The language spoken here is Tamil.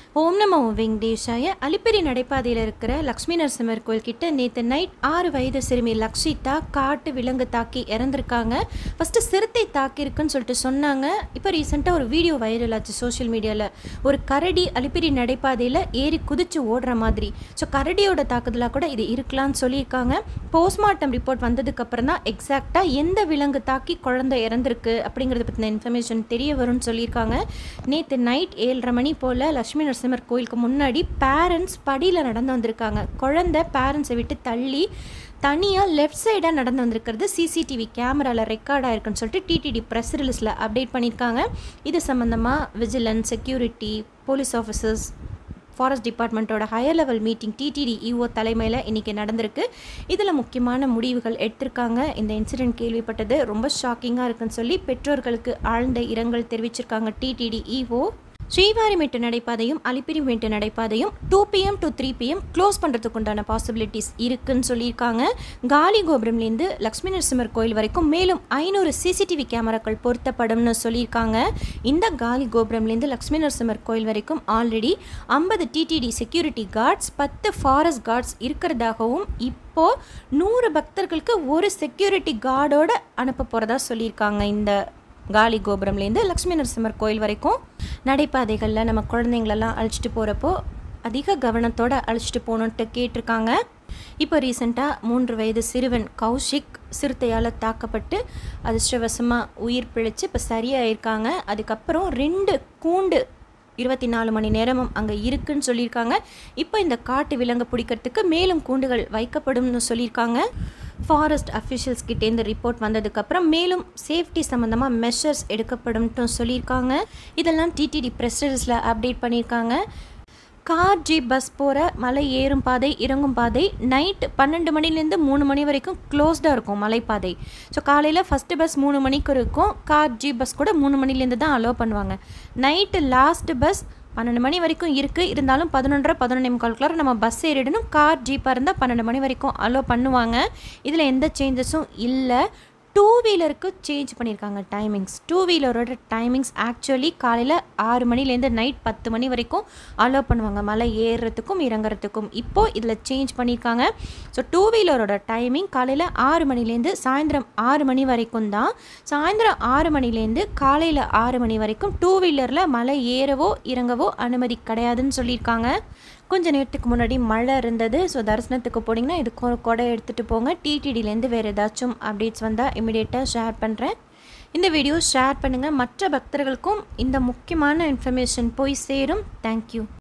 ஓம் நமோ வெங்கடேஷாய அலிப்பெரி நடைபாதையில் இருக்கிற லக்ஷ்மி நரசிம்மர் கோயில் கிட்ட நேற்று நைட் ஆறு வயது சிறுமி லக்ஷிதா காட்டு விலங்கு தாக்கி இறந்துருக்காங்க ஃபஸ்ட்டு சிறுத்தை தாக்கியிருக்குன்னு சொல்லிட்டு சொன்னாங்க இப்போ ரீசெண்டாக ஒரு வீடியோ வைரல் ஆச்சு சோஷியல் மீடியாவில் ஒரு கரடி அலிப்பெரி நடைபாதையில் ஏறி குதிச்சு ஓடுற மாதிரி ஸோ கரடியோட தாக்குதலாக கூட இது இருக்கலாம்னு சொல்லியிருக்காங்க போஸ்ட்மார்ட்டம் ரிப்போர்ட் வந்ததுக்கப்புறம் தான் எக்ஸாக்டாக எந்த விலங்கு தாக்கி குழந்தை இறந்துருக்கு அப்படிங்கிறத பற்றின இன்ஃபர்மேஷன் தெரிய வரும்னு சொல்லியிருக்காங்க நேற்று நைட் ஏழரை மணி போல் லக்ஷ்மி நரசிம்மர் கோயிலுக்கு முன்னாடி பேரண்ட்ஸ் படியில் நடந்து வந்திருக்காங்க குழந்தை பேரண்ட்ஸை விட்டு தள்ளி தனியாக லெஃப்ட் சைடாக நடந்து வந்திருக்கிறது சிசிடிவி கேமராவில் ரெக்கார்ட் ஆயிருக்குன்னு சொல்லிட்டு டிடிடி ப்ரெஸ் ரிலீஸில் அப்டேட் பண்ணியிருக்காங்க இது சம்மந்தமாக vigilance security police officers forest டிபார்ட்மெண்ட்டோட higher level meeting TTD EO தலைமையில் இன்றைக்கி நடந்திருக்கு இதில் முக்கியமான முடிவுகள் எடுத்திருக்காங்க இந்த இன்சிடென்ட் கேள்விப்பட்டது ரொம்ப ஷாக்கிங்காக இருக்குன்னு சொல்லி பெற்றோர்களுக்கு ஆழ்ந்த இரங்கல் தெரிவிச்சிருக்காங்க டிடிடி இஓ ஸ்ரீவாரிமெட்டு நடைபாதையும் அலிப்பிரிமெட்டு நடைபாதையும் two PM to three PM close பண்ணுறதுக்கு உண்டான பாசிபிலிட்டிஸ் இருக்குன்னு சொல்லியிருக்காங்க காலி கோபுரம்லேருந்து லக்ஷ்மி நரசிம்மர் கோயில் வரைக்கும் மேலும் ஐநூறு சிசிடிவி கேமராக்கள் பொருத்தப்படும்னு சொல்லியிருக்காங்க இந்த காலி கோபுரம்லேருந்து லக்ஷ்மி நரசிம்மர் கோயில் வரைக்கும் ஆல்ரெடி ஐம்பது டிடிடி செக்யூரிட்டி கார்ட்ஸ் பத்து ஃபாரஸ்ட் கார்ட்ஸ் இருக்கிறதாகவும் இப்போது நூறு பக்தர்களுக்கு ஒரு செக்யூரிட்டி கார்டோட அனுப்ப போகிறதா சொல்லியிருக்காங்க இந்த காலி கோபுரம்லேருந்து லக்ஷ்மி நரசிம்மர் கோயில் வரைக்கும் நடைபாதைகளில் நம்ம குழந்தைங்களெல்லாம் அழைச்சிட்டு போகிறப்போ அதிக கவனத்தோடு அழைச்சிட்டு போகணுன்ட்டு கேட்டிருக்காங்க இப்போ ரீசெண்டாக மூன்று வயது சிறுவன் கௌஷிக் சிறுத்தையால் தாக்கப்பட்டு அதிர்ஷ்டவசமாக உயிர் பிழைச்சு இப்போ சரியாயிருக்காங்க அதுக்கப்புறம் ரெண்டு கூண்டு இருபத்தி நாலு மணி நேரமும் அங்கே இருக்குன்னு சொல்லியிருக்காங்க இப்போ இந்த காட்டு விலங்கு பிடிக்கிறதுக்கு மேலும் கூண்டுகள் வைக்கப்படும்னு சொல்லியிருக்காங்க ஃபாரஸ்ட் அஃபிஷியல்ஸ் கிட்டேருந்து ரிப்போர்ட் வந்ததுக்கப்புறம் மேலும் சேஃப்டி சம்மந்தமாக மெஷர்ஸ் எடுக்கப்படும்ட்டும் சொல்லியிருக்காங்க இதெல்லாம் டிடிடி ப்ரெஸ் ரிலீஸில் அப்டேட் பண்ணியிருக்காங்க கார் ஜீப் பஸ் போகிற மலை ஏறும் பாதை இறங்கும் பாதை நைட் பன்னெண்டு மணிலேருந்து மூணு மணி வரைக்கும் க்ளோஸ்டாக இருக்கும் மலைப்பாதை ஸோ காலையில் ஃபஸ்ட்டு பஸ் மூணு மணிக்கு இருக்கும் கார் ஜீப் பஸ் கூட மூணு மணிலேருந்து தான் அலோவ் பண்ணுவாங்க நைட்டு லாஸ்ட் பஸ் பன்னெண்டு மணி வரைக்கும் இருக்குது இருந்தாலும் பதினொன்றரை பதினொன்றே முக்கால்குள்ளார நம்ம பஸ் ஏறிடணும் கார் ஜீப்பாக இருந்தால் பன்னெண்டு மணி வரைக்கும் அலோவ் பண்ணுவாங்க இதில் எந்த சேஞ்சஸும் இல்லை டூ வீலருக்கு சேஞ்ச் பண்ணியிருக்காங்க டைமிங்ஸ் டூ வீலரோட டைமிங்ஸ் ஆக்சுவலி காலையில் ஆறு மணிலேருந்து நைட் பத்து மணி வரைக்கும் அலோவ் பண்ணுவாங்க மலை ஏறுறதுக்கும் இறங்குறதுக்கும் இப்போது இதில் சேஞ்ச் பண்ணியிருக்காங்க ஸோ டூ வீலரோட டைமிங் காலையில் ஆறு மணிலேருந்து சாயந்தரம் ஆறு மணி வரைக்கும் தான் சாயந்தரம் ஆறு மணிலேருந்து காலையில் ஆறு மணி வரைக்கும் டூ வீலரில் மலை ஏறவோ இறங்கவோ அனுமதி கிடையாதுன்னு சொல்லியிருக்காங்க கொஞ்ச நேரத்துக்கு முன்னாடி மழை இருந்தது ஸோ தரிசனத்துக்கு போனீங்கன்னா இது கொ கொடை எடுத்துகிட்டு போங்க டிடிடிலேருந்து வேறு ஏதாச்சும் அப்டேட்ஸ் வந்தால் இமிடியேட்டாக ஷேர் பண்ணுறேன் இந்த வீடியோ ஷேர் பண்ணுங்கள் மற்ற பக்தர்களுக்கும் இந்த முக்கியமான இன்ஃபர்மேஷன் போய் சேரும் தேங்க்யூ